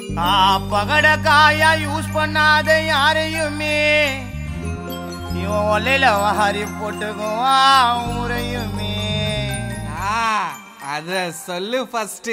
ஆ, பகட காயா யூஸ் பண்ணாத யாரையுமே இவன் ஒலையில வாரி போட்டுக்குவான் ஊரையுமே ஆ அத சொல்லு ஃபர்ஸ்ட்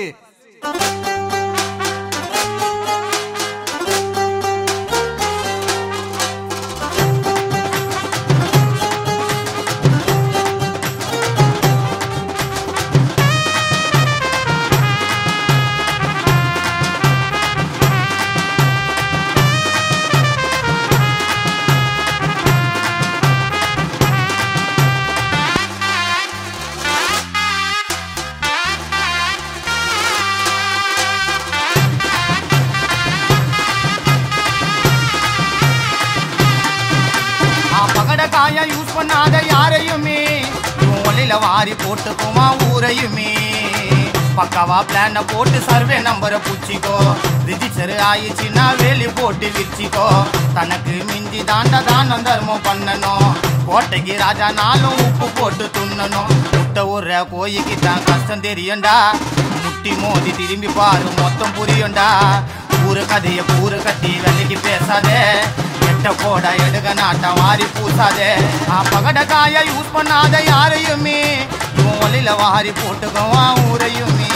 ஆ, பகட காயா யூஸ் பண்ணாத யாரையுமே இவன் ஒலையில வாரி போட்டுக்குவான் ஊரையுமே பக்காவா பிளான போட்டு சர்வே நம்பரை பூச்சிக்கோ ரிஜிஸ்டர் ஆயிடுச்சுன்னா வேலி போட்டு விரிச்சிக்கோ தனக்கு மிஞ்சி தாண்ட தானம் தர்மம் பண்ணணும் கோட்டைக்கு ராஜா நாளும் உப்பு போட்டு துண்ணணும் முட்டை ஊர்ற கோயிக்கு தான் கஷ்டம் தெரியும்டா முட்டி மோதி திரும்பி பாரு மொத்தம் புரியும்டா ஊரு கதைய பூரு கட்டி வெள்ளைக்கு பேசாதே எட்ட போட எடுக நாட்டம் வாரி பூசாதே ஆ பகட காய யூஸ் பண்ணாத யாரையுமே இவன் ஒலில வாரி போட்டுக்குவான் ஊரையுமே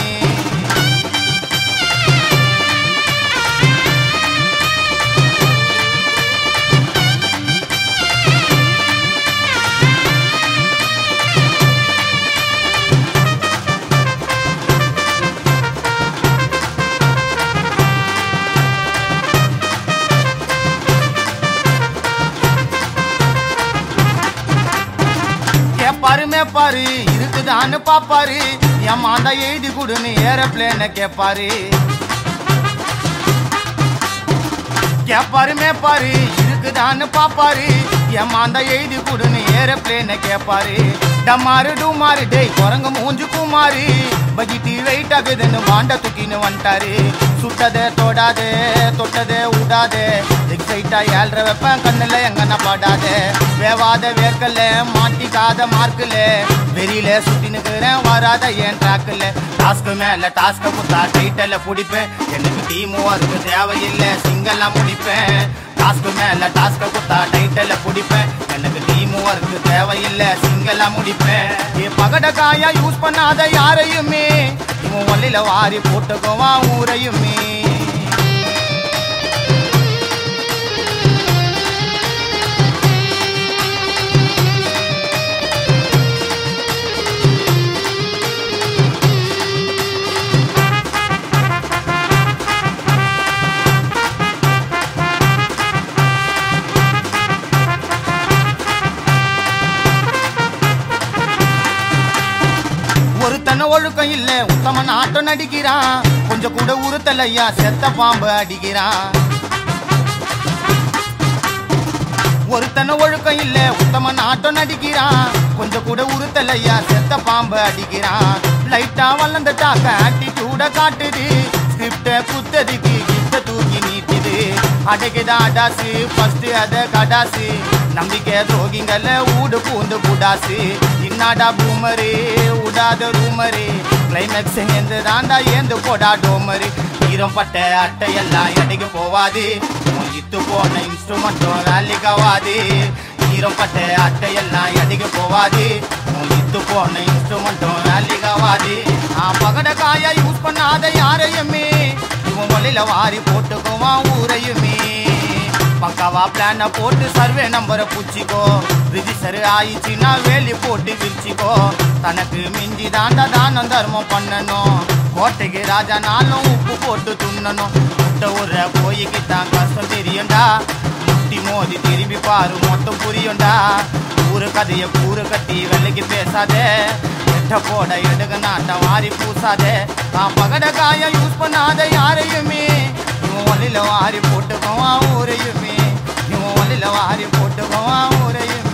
கேப்பாரு மேப்பாரு இருக்குதான்னு பாப்பாரு என் மாந்தா எழுதி கொடுன்னு ஏரோப்ளேன கேப்பாரு கேப்பாரு மேப்பாரு இருக்குதான்னு பாப்பாரு என் மாந்தா எழுதி கொடுன்னு ஏரோப்ளேன கேப்பாரு டமாரு டூமாரு டேய் குரங்கு மூஞ்சு குமாரு பஜிட்டி வெயிட் ஆகுதுன்னு வாண்ட தூக்கின்னு வந்துட்டாரு சுட்டதே தொடாதே தொட்டதே விடாதே எக்ஸைட்டா ஏழ்ற வைப்பேன் கண்ணுல எங்கன படாதே வேவாத வேர்க்கல்ல மாட்டிக்காத மார்க்கல வெறியில சுத்தி நிக்கிறேன் வராத என் ட்ராக்குல டாஸ்க்கு மேல டாஸ்க குத்தா டைட்டல பிடிப்பேன் எனக்கு டீம் ஒர்க்கு தேவையில்லை சிங்கெல்லாம் முடிப்பேன் டாஸ்க்கு மேல டாஸ்க குத்தா டைட்டல பிடிப்பேன் எனக்கு டீம் ஒர்க்கு தேவையில்லை சிங்கெல்லாம் முடிப்பேன் என் பகட காயா யூஸ் பண்ணாத யாரையுமே இவன் ஒல்லில வாரி போட்டுக்குவான் ஊரையுமே ஒருத்தன ஒழுக்கம் இல்ல உத்தம நாட்டம் நடிக்கிறான் கொஞ்சம் கூட உறுத்தலையா செத்த பாம்பு அடிக்கிறான் ஒருத்தன ஒழுக்கம் இல்ல உத்தம நாட்டம் நடிக்கிறான் கொஞ்சம் கூட உறுத்தலையா செத்த பாம்பு அடிக்கிறான் லைட்டா வளர்ந்துட்டாக்க ஆட்டிடியூட காட்டுது ஸ்கிரிப்ட குத்ததுக்கு கிட்ட தூக்கி நீட்டுது அடைக்குதா அடாசு ஃபர்ஸ்ட் அத கடாசு நம்பிக்கை துரோகிங்கள ஊடு பூந்து புடாசு இன்னாடா பூமரு உடாத ரூமரு கிளைமேக்ஸ் ஏந்து தாண்டா ஏந்து போடா டோமரு ஈரம் பட்ட அட்டையெல்லாம் எடைக்கு போவாது உன் இத்து போன இன்ஸ்ட்ருமெண்ட்டும் வேலைக்கு ஆகாது ஈரம் பட்ட அட்டையெல்லாம் எடைக்கு போவாது உன் இத்து போன இன்ஸ்ட்ருமெண்ட்டும் வேலைக்கு ஆகாது ஆ பகட காயா யூஸ் பண்ணாத யாரையுமே இவன் வழியில வாரி போட்டுக்குவான் ஊரையுமே பக்காவா பிளான போட்டு சர்வே நம்பரை பூச்சிக்கோ ரிஜிஸ்டர் ஆயிடுச்சுன்னா வேலி போட்டு விரிச்சிக்கோ தனக்கு மிஞ்சி தாண்டா தானம் தர்மம் பண்ணணும் கோட்டைக்கு ராஜா நாளும் உப்பு போட்டு துண்ணணும் முட்டை ஊர்ற கோயிக்கு தான் கஷ்டம் தெரியும்டா முட்டி மோதி திரும்பி பாரு மொத்தம் புரியும்டா ஊரு கதைய கூறு கட்டி வெள்ளைக்கு பேசாதே எட்ட போட எடுக நாட்டம் வாரி பூசாதே நான் பகட காயம் யூஸ் பண்ணாத யாரையுமே இவன் ஒலில வாரி போட்டுக்குவான் ஊரையுமே இவன் ஒலில வாரி போட்டுக்குவான் ஊரையுமே